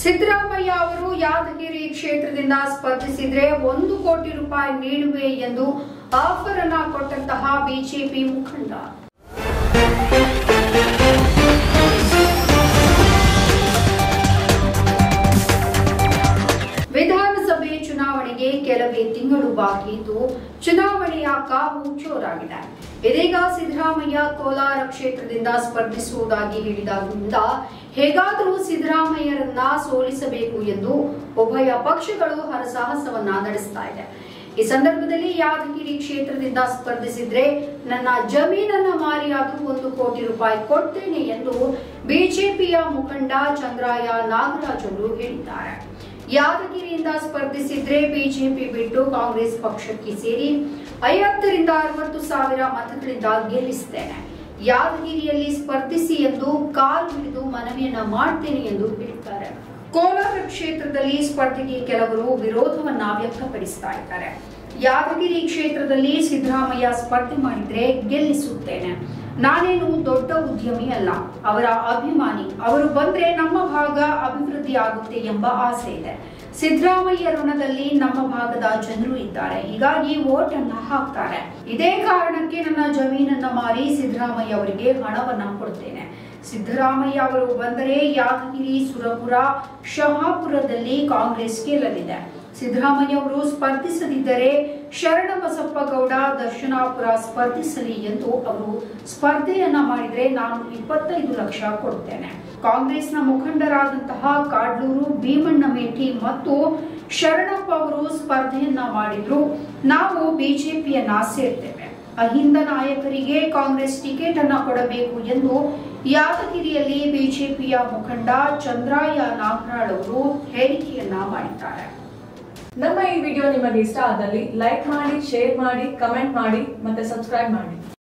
ಸಿದ್ದರಾಮಯ್ಯ ಅವರು ಯಾದಗಿರಿ ಕ್ಷೇತ್ರದಿಂದ ಸ್ಪರ್ಧಿಸಿದ್ರೆ ಒಂದು ಕೋಟಿ ರೂಪಾಯಿ ನೀಡುವೆ ಎಂದು ಆಫರ್ ಅನ್ನ ಕೊಟ್ಟಂತಹ ಬಿಜೆಪಿ ಮುಖಂಡ ವಿಧಾನಸಭೆ ಚುನಾವಣೆಗೆ ಕೆಲವೇ ತಿಂಗಳು ಬಾಕಿ ಇದ್ದು ಚುನಾವಣೆಯ ಕಾವು ಜೋರಾಗಿದೆ ಇದೀಗ ಸಿದ್ದರಾಮಯ್ಯ ಕೋಲಾರ ಕ್ಷೇತ್ರದಿಂದ ಸ್ಪರ್ಧಿಸುವುದಾಗಿ ಹೇಳಿದಾಗಿನಿಂದ ಹೇಗಾದರೂ ಸಿದ್ದರಾಮಯ್ಯರನ್ನ ಸೋಲಿಸಬೇಕು ಎಂದು ಉಭಯ ಪಕ್ಷಗಳು ಹರಸಾಹಸವನ್ನ ನಡೆಸ್ತಾ ಇದೆ ಈ ಸಂದರ್ಭದಲ್ಲಿ ಯಾದಗಿರಿ ಕ್ಷೇತ್ರದಿಂದ ಸ್ಪರ್ಧಿಸಿದ್ರೆ ನನ್ನ ಜಮೀನನ್ನ ಮಾರಿಯಾದ್ರೂ ಒಂದು ಕೋಟಿ ರೂಪಾಯಿ ಕೊಡ್ತೇನೆ ಎಂದು ಬಿಜೆಪಿಯ ಮುಖಂಡ ಚಂದ್ರಾಯ ನಾಗರಾಜ್ ಅವರು ಹೇಳಿದ್ದಾರೆ ಯಾದಗಿರಿಯಿಂದ ಸ್ಪರ್ಧಿಸಿದ್ರೆ ಬಿಜೆಪಿ ಬಿಟ್ಟು ಕಾಂಗ್ರೆಸ್ ಪಕ್ಷಕ್ಕೆ ಸೇರಿ ಐವತ್ತರಿಂದ ಅರವತ್ತು ಸಾವಿರ ಮತಗಳಿಂದ ಗೆಲ್ಲಿಸ್ತೇನೆ ಯಾದಗಿರಿಯಲ್ಲಿ ಸ್ಪರ್ಧಿಸಿ ಎಂದು ಕಾಲು ಹಿಡಿದು ಮನವಿಯನ್ನ ಮಾಡ್ತೇನೆ ಎಂದು ಹೇಳಿದ್ದಾರೆ ಕೋಲಾರ ಕ್ಷೇತ್ರದಲ್ಲಿ ಸ್ಪರ್ಧೆಗೆ ಕೆಲವರು ವಿರೋಧವನ್ನ ವ್ಯಕ್ತಪಡಿಸ್ತಾ ಇದ್ದಾರೆ ಯಾದಗಿರಿ ಕ್ಷೇತ್ರದಲ್ಲಿ ಸಿದ್ದರಾಮಯ್ಯ ಸ್ಪರ್ಧೆ ಮಾಡಿದ್ರೆ ಗೆಲ್ಲಿಸುತ್ತೇನೆ ನಾನೇನು ದೊಡ್ಡ ಉದ್ಯಮಿ ಅಲ್ಲ ಅವರ ಅಭಿಮಾನಿ ಅವರು ಬಂದ್ರೆ ನಮ್ಮ ಭಾಗ ಅಭಿವೃದ್ಧಿ ಆಗುತ್ತೆ ಎಂಬ ಆಸೆ ಇದೆ ಸಿದ್ದರಾಮಯ್ಯ ಋಣದಲ್ಲಿ ನಮ್ಮ ಭಾಗದ ಜನರು ಇದ್ದಾರೆ ಹೀಗಾಗಿ ವೋಟ್ ಅನ್ನ ಹಾಕ್ತಾರೆ ಇದೇ ಕಾರಣಕ್ಕೆ ನನ್ನ ಜಮೀನನ್ನ ಮಾರಿ ಸಿದ್ದರಾಮಯ್ಯ ಅವರಿಗೆ ಹಣವನ್ನ ಕೊಡ್ತೇನೆ ಸಿದ್ದರಾಮಯ್ಯ ಅವರು ಬಂದರೆ ಯಾದಗಿರಿ ಸುರಪುರ ಶಹಾಪುರದಲ್ಲಿ ಕಾಂಗ್ರೆಸ್ ಗೆಲ್ಲಲಿದೆ ಸಿದ್ದರಾಮಯ್ಯ ಅವರು ಸ್ಪರ್ಧಿಸದಿದ್ದರೆ ಶರಣಬಸಪ್ಪ ಗೌಡ ದರ್ಶನಾಪುರ ಸ್ಪರ್ಧಿಸಲಿ ಎಂದು ಅವರು ಸ್ಪರ್ಧೆಯನ್ನ ಮಾಡಿದ್ರೆ ನಾನು ಇಪ್ಪತ್ತೈದು ಲಕ್ಷ ಕೊಡ್ತೇನೆ ಕಾಂಗ್ರೆಸ್ನ ಮುಖಂಡರಾದಂತಹ ಕಾಡ್ಲೂರು ಭೀಮಣ್ಣ ಮೇಟಿ ಮತ್ತು ಶರಣಪ್ಪ ಅವರು ಸ್ಪರ್ಧೆಯನ್ನ ಮಾಡಿದ್ರು ನಾವು ಬಿಜೆಪಿಯನ್ನ ಸೇರ್ತೇವೆ ಅಹಿಂದ ನಾಯಕರಿಗೆ ಕಾಂಗ್ರೆಸ್ ಟಿಕೆಟ್ ಅನ್ನ ಕೊಡಬೇಕು ಎಂದು ಯಾದಗಿರಿಯಲ್ಲಿ ಬಿಜೆಪಿಯ ಮುಖಂಡ ಚಂದ್ರಾಯ ನಾಗರಾಳ್ ಅವರು ಹೇಳಿಕೆಯನ್ನ ಮಾಡಿದ್ದಾರೆ ನಮ್ಮ ಈ ವಿಡಿಯೋ ನಿಮಗೆ ಇಷ್ಟ ಆದಲ್ಲಿ ಲೈಕ್ ಮಾಡಿ ಶೇರ್ ಮಾಡಿ ಕಮೆಂಟ್ ಮಾಡಿ ಮತ್ತೆ ಸಬ್ಸ್ಕ್ರೈಬ್ ಮಾಡಿ